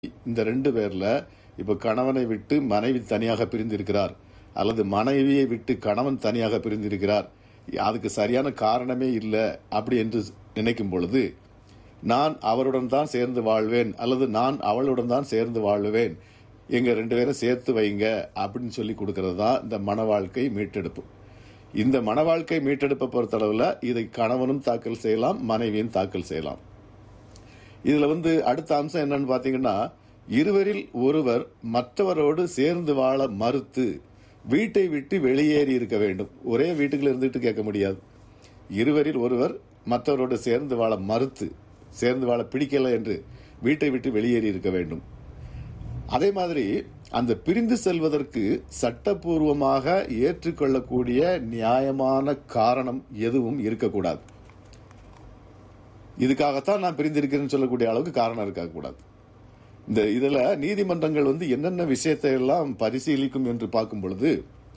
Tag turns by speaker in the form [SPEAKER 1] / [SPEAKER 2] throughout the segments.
[SPEAKER 1] இந்த ரெண்டு பேர்ல இப்ப கணவனை விட்டு மனைவி தனியாக பிரிந்திருக்கிறார் அல்லது மனைவியை விட்டு கணவன் தனியாக பிரிந்திருக்கிறார் அதுக்கு சரியான காரணமே இல்லை அப்படி என்று நினைக்கும் பொழுது நான் அவருடன் தான் சேர்ந்து வாழ்வேன் அல்லது நான் அவளுடன் தான் சேர்ந்து வாழ்வேன் எங்க ரெண்டு பேரும் சேர்த்து வைங்க அப்படின்னு சொல்லி கொடுக்கறது தான் இந்த மன வாழ்க்கை மீட்டெடுப்பு இந்த மன வாழ்க்கை மீட்டெடுப்பை பொறுத்தளவில் இதை கணவனும் தாக்கல் செய்யலாம் மனைவியும் தாக்கல் செய்யலாம் இதுல வந்து அடுத்த அம்சம் என்னன்னு பாத்தீங்கன்னா இருவரில் ஒருவர் மற்றவரோடு சேர்ந்து வாழ மறுத்து வீட்டை விட்டு வெளியேறி இருக்க வேண்டும் ஒரே வீட்டுக்குள்ள இருந்துட்டு கேட்க முடியாது இருவரில் ஒருவர் மற்றவரோடு சேர்ந்து வாழ மறுத்து சேர்ந்து வாழ பிடிக்கல என்று வீட்டை விட்டு வெளியேறி இருக்க வேண்டும் அதே மாதிரி அந்த பிரிந்து செல்வதற்கு சட்டப்பூர்வமாக ஏற்றுக்கொள்ளக்கூடிய நியாயமான காரணம் எதுவும் இருக்கக்கூடாது இதுக்காகத்தான் நான் பிரிந்திருக்கிறேன்னு சொல்லக்கூடிய அளவுக்கு காரணம் இருக்கக்கூடாது இந்த இதுல நீதிமன்றங்கள் வந்து என்னென்ன விஷயத்தை எல்லாம் பரிசீலிக்கும் என்று பார்க்கும் பொழுது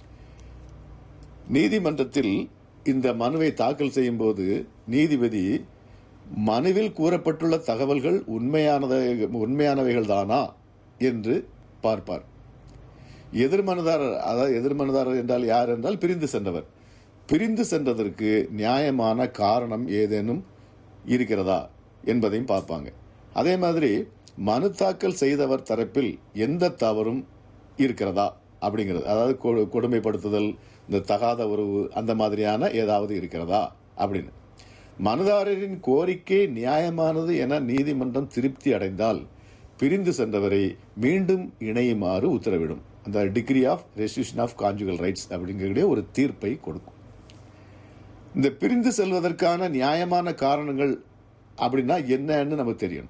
[SPEAKER 1] நீதிமன்றத்தில் இந்த மனுவை தாக்கல் செய்யும் போது நீதிபதி மனுவில் கூறப்பட்டுள்ள தகவல்கள் உண்மையானதை உண்மையானவைகள் தானா என்று பார்ப்பார் எதிர்மனுதாரர் அதாவது எதிர்மனுதாரர் என்றால் யார் என்றால் பிரிந்து சென்றவர் பிரிந்து சென்றதற்கு நியாயமான காரணம் ஏதேனும் இருக்கிறதா என்பதையும் பார்ப்பாங்க அதே மாதிரி மனு தாக்கல் செய்தவர் தரப்பில் எந்த தவறும் இருக்கிறதா அப்படிங்கிறது அதாவது கொ- கொடுமைப்படுத்துதல் இந்த தகாத உறவு அந்த மாதிரியான ஏதாவது இருக்கிறதா அப்படின்னு மனுதாரரின் கோரிக்கை நியாயமானது என நீதிமன்றம் திருப்தி அடைந்தால் பிரிந்து சென்றவரை மீண்டும் இணையுமாறு உத்தரவிடும் அந்த decree of restitution of conjugal rights அப்படிங்கக்கூடிய ஒரு தீர்ப்பை கொடுக்கும் இந்த பிரிந்து செல்வதற்கான நியாயமான காரணங்கள் அப்படின்னா என்னன்னு நமக்கு தெரியணும்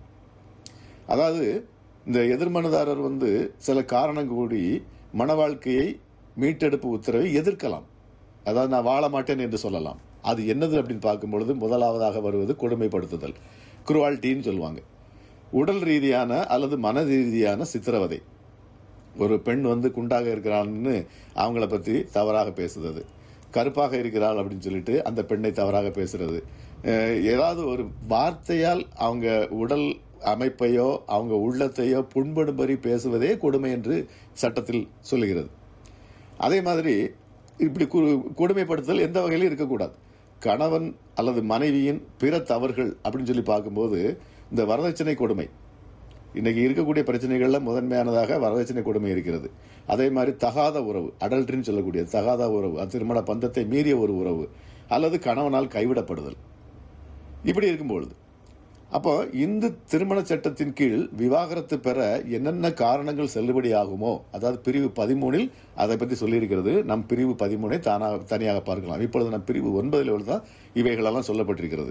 [SPEAKER 1] அதாவது இந்த எதிர்மனுதாரர் வந்து சில காரணம் கூடி மன வாழ்க்கையை மீட்டெடுப்பு உத்தரவை எதிர்க்கலாம் அதாவது நான் வாழ மாட்டேன் என்று சொல்லலாம் அது என்னது அப்படின்னு பார்க்கும் பொழுது முதலாவதாக வருவது கொடுமைப்படுத்துதல் குருவால்ட்டின்னு சொல்லுவாங்க உடல் ரீதியான அல்லது மன ரீதியான சித்திரவதை ஒரு பெண் வந்து குண்டாக இருக்கிறான்னு அவங்கள பற்றி தவறாக பேசுறது கருப்பாக இருக்கிறாள் அப்படின்னு சொல்லிட்டு அந்த பெண்ணை தவறாக பேசுறது அஹ் ஏதாவது ஒரு வார்த்தையால் அவங்க உடல் அமைப்பையோ அவங்க உள்ளத்தையோ புண்படும்படி பேசுவதே கொடுமை என்று சட்டத்தில் சொல்லுகிறது அதே மாதிரி இப்படி கு- கொடுமைப்படுத்துதல் எந்த வகையிலும் இருக்கக்கூடாது கணவன் அல்லது மனைவியின் பிற தவறுகள் அப்படின்னு சொல்லி பார்க்கும்போது இந்த வரதட்சணை கொடுமை இன்னைக்கு இருக்கக்கூடிய பிரச்சனைகள்ல முதன்மையானதாக வரதட்சணை கொடுமை இருக்கிறது அதே மாதிரி தகாத உறவு அடல்ட்ரின்னு சொல்லக்கூடிய தகாத உறவு அது திருமண பந்தத்தை மீறிய ஒரு உறவு அல்லது கணவனால் கைவிடப்படுதல் இப்படி இருக்கும்பொழுது அப்போ இந்த திருமண சட்டத்தின் கீழ் விவாகரத்து பெற என்னென்ன காரணங்கள் செல்லுபடி ஆகுமோ அதாவது பிரிவு பதிமூணில் அதை பற்றி சொல்லியிருக்கிறது நம் பிரிவு பதிமூனை தானாக தனியாக பார்க்கலாம் இப்பொழுது நம் பிரிவு ஒன்பதில் தான் இவைகளெல்லாம் சொல்லப்பட்டிருக்கிறது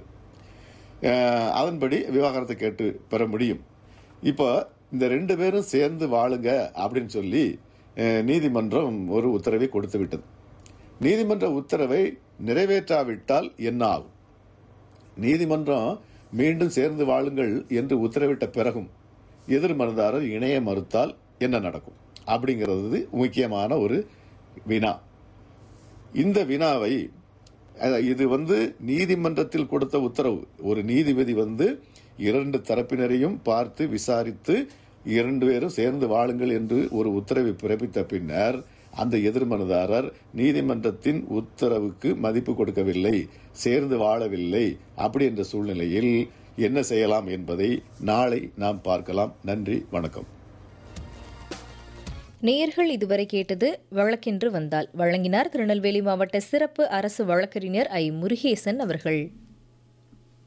[SPEAKER 1] அஹ் அதன்படி விவாகரத்தை கேட்டு பெற முடியும் இப்போ இந்த ரெண்டு பேரும் சேர்ந்து வாழுங்க அப்படின்னு சொல்லி அஹ், நீதிமன்றம் ஒரு உத்தரவை கொடுத்து விட்டது நீதிமன்ற உத்தரவை நிறைவேற்றாவிட்டால் என்ன ஆகும் நீதிமன்றம் மீண்டும் சேர்ந்து வாழுங்கள் என்று உத்தரவிட்ட பிறகும் எதிர் மனுதாரர் இணைய மறுத்தால் என்ன நடக்கும் அப்படிங்கிறது முக்கியமான ஒரு வினா இந்த வினாவை அஹ், இது வந்து நீதிமன்றத்தில் கொடுத்த உத்தரவு ஒரு நீதிபதி வந்து இரண்டு தரப்பினரையும் பார்த்து விசாரித்து இரண்டு பேரும் சேர்ந்து வாழுங்கள் என்று ஒரு உத்தரவை பிறப்பித்த பின்னர் அந்த எதிர்மனுதாரர் நீதிமன்றத்தின் உத்தரவுக்கு மதிப்பு கொடுக்கவில்லை சேர்ந்து வாழவில்லை அப்படி என்ற சூழ்நிலையில் என்ன செய்யலாம் என்பதை நாளை நாம் பார்க்கலாம் நன்றி வணக்கம்
[SPEAKER 2] நேயர்கள் இதுவரை கேட்டது வழக்கென்று வந்தால் வழங்கினார் திருநெல்வேலி மாவட்ட சிறப்பு அரசு வழக்கறிஞர் ஐ முருகேசன் அவர்கள்